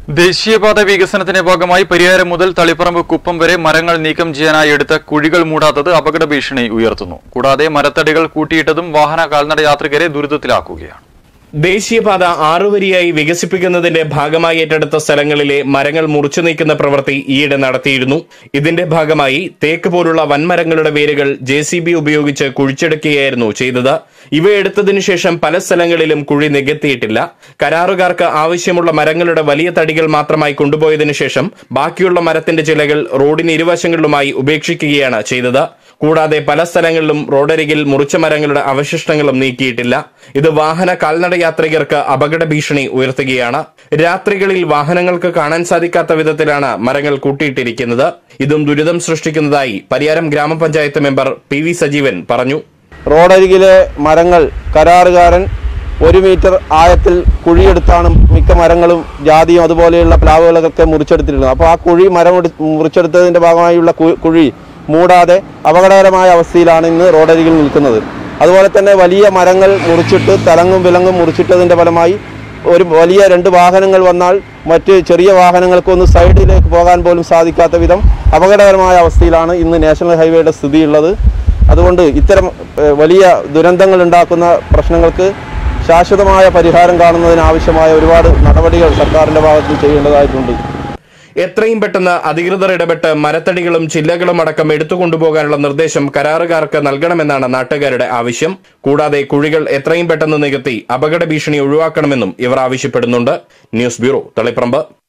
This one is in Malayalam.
ദേശീയപാത വികസനത്തിന്റെ ഭാഗമായി പരിയാരം മുതൽ തളിപ്പറമ്പ് കുപ്പം വരെ മരങ്ങൾ നീക്കം ചെയ്യാനായി എടുത്ത കുഴികൾ മൂടാത്തത് അപകട ഭീഷണി ഉയർത്തുന്നു കൂടാതെ മരത്തടികൾ കൂട്ടിയിട്ടതും വാഹന കാൽനട യാത്രികരെ ദുരിതത്തിലാക്കുകയാണ് ദേശീയപാത ആറുവരിയായി വികസിപ്പിക്കുന്നതിന്റെ ഭാഗമായി ഏറ്റെടുത്ത സ്ഥലങ്ങളിലെ മരങ്ങൾ മുറിച്ചു നീക്കുന്ന പ്രവൃത്തി ഈയിടെ നടത്തിയിരുന്നു ഇതിന്റെ ഭാഗമായി തേക്ക് പോലുള്ള വൻമരങ്ങളുടെ വേരുകൾ ജെ സി ബി ഉപയോഗിച്ച് കുഴിച്ചെടുക്കുകയായിരുന്നു ചെയ്തത് ഇവ എടുത്തതിനു ശേഷം പല സ്ഥലങ്ങളിലും കുഴി നികത്തിയിട്ടില്ല കരാറുകാർക്ക് ആവശ്യമുള്ള മരങ്ങളുടെ വലിയ തടികൾ മാത്രമായി കൊണ്ടുപോയതിനു ശേഷം ബാക്കിയുള്ള മരത്തിന്റെ ചിലകൾ റോഡിന് ഇരുവശങ്ങളിലുമായി ഉപേക്ഷിക്കുകയാണ് ചെയ്തത് കൂടാതെ പല സ്ഥലങ്ങളിലും റോഡരികിൽ മുറിച്ച മരങ്ങളുടെ അവശിഷ്ടങ്ങളും നീക്കിയിട്ടില്ല ഇത് വാഹന കാൽനട യാത്രികർക്ക് അപകട ഭീഷണി ഉയർത്തുകയാണ് രാത്രികളിൽ വാഹനങ്ങൾക്ക് കാണാൻ സാധിക്കാത്ത വിധത്തിലാണ് മരങ്ങൾ കൂട്ടിയിട്ടിരിക്കുന്നത് ഇതും ദുരിതം സൃഷ്ടിക്കുന്നതായി പരിയാരം ഗ്രാമപഞ്ചായത്ത് മെമ്പർ പി വി സജീവൻ പറഞ്ഞു റോഡരികിലെ മരങ്ങൾ കരാറുകാരൻ ഒരു മീറ്റർ ആയത്തിൽ കുഴിയെടുത്താണ് മിക്ക മരങ്ങളും ജാതിയും അതുപോലെയുള്ള പ്ലാവുകളൊക്കെ മുറിച്ചെടുത്തിട്ടുള്ളത് അപ്പോൾ ആ കുഴി മരം എടു- മുറിച്ചെടുത്തതിന്റെ ഭാഗമായുള്ള കു- കുഴി മൂടാതെ അപകടകരമായ അവസ്ഥയിലാണ് ഇന്ന് റോഡരികിൽ നിൽക്കുന്നത് അതുപോലെ തന്നെ വലിയ മരങ്ങൾ മുറിച്ചിട്ട് തലങ്ങും വിലങ്ങും മുറിച്ചിട്ടതിന്റെ ഫലമായി ഒരു വലിയ രണ്ട് വാഹനങ്ങൾ വന്നാൽ മറ്റ് ചെറിയ വാഹനങ്ങൾക്കൊന്ന് സൈഡിലേക്ക് പോകാൻ പോലും സാധിക്കാത്ത വിധം അപകടകരമായ അവസ്ഥയിലാണ് ഇന്ന് നാഷണൽ ഹൈവേയുടെ സ്ഥിതിയുള്ളത് അതുകൊണ്ട് ഇത്തരം ഏഹ്, വലിയ ദുരന്തങ്ങൾ ഉണ്ടാക്കുന്ന പ്രശ്നങ്ങൾക്ക് ശാശ്വതമായ പരിഹാരം കാണുന്നതിന് ആവശ്യമായ ഒരുപാട് നടപടികൾ സർക്കാരിന്റെ ഭാഗത്ത് ചെയ്യേണ്ടതായിട്ടുണ്ട് എത്രയും പെട്ടെന്ന് അധികൃതർ ഇടപെട്ട് മരത്തടികളും ചില്ലകളും അടക്കം എടുത്തുകൊണ്ടുപോകാനുള്ള നിർദ്ദേശം കരാറുകാർക്ക് നൽകണമെന്നാണ് നാട്ടുകാരുടെ ആവശ്യം കൂടാതെ കുഴികൾ എത്രയും പെട്ടെന്ന് നികത്തി അപകട ഭീഷണി ഒഴിവാക്കണമെന്നും ഇവർ ആവശ്യപ്പെടുന്നുണ്ട് ന്യൂസ് ബ്യൂറോ തളിപ്പറമ്പ്